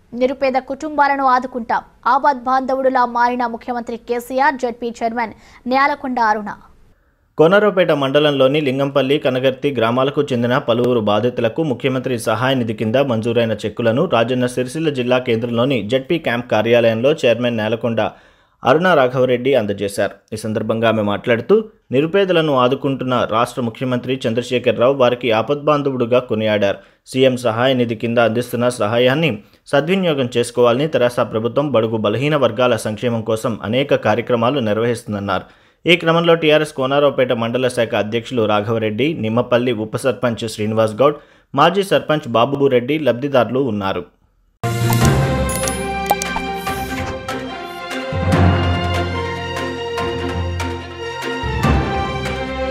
నిరుపేద కుటుంబాలను ఆదుకుంటాం ఆపద్ బాంధవుడులా మారిన ముఖ్యమంత్రి కేసీఆర్ జడ్పీ చైర్మన్ న్యాలకొండ అరుణ కోనరావుపేట మండలంలోని లింగంపల్లి కనగర్తి గ్రామాలకు చెందిన పలువురు బాధితులకు ముఖ్యమంత్రి సహాయ నిధి కింద మంజూరైన చెక్కులను రాజన్న సిరిసిల్ల జిల్లా కేంద్రంలోని జడ్పీ క్యాంప్ కార్యాలయంలో చైర్మన్ నేలకొండ అరుణ రాఘవరెడ్డి అందజేశారు ఈ సందర్భంగా ఆమె మాట్లాడుతూ నిరుపేదలను ఆదుకుంటున్న రాష్ట్ర ముఖ్యమంత్రి చంద్రశేఖరరావు వారికి ఆపద్బాంధవుడుగా కొనియాడారు సీఎం సహాయ నిధి కింద అందిస్తున్న సహాయాన్ని సద్వినియోగం చేసుకోవాలని తెరాస ప్రభుత్వం బడుగు బలహీన వర్గాల సంక్షేమం కోసం అనేక కార్యక్రమాలు నిర్వహిస్తుందన్నారు ఈ క్రమంలో టీఆర్ఎస్ కోనారావుపేట మండల శాఖ అధ్యక్షులు రాఘవరెడ్డి నిమ్మపల్లి ఉప సర్పంచ్ శ్రీనివాస్ గౌడ్ మాజీ సర్పంచ్ బాబురెడ్డి లబ్ధిదారులు ఉన్నారు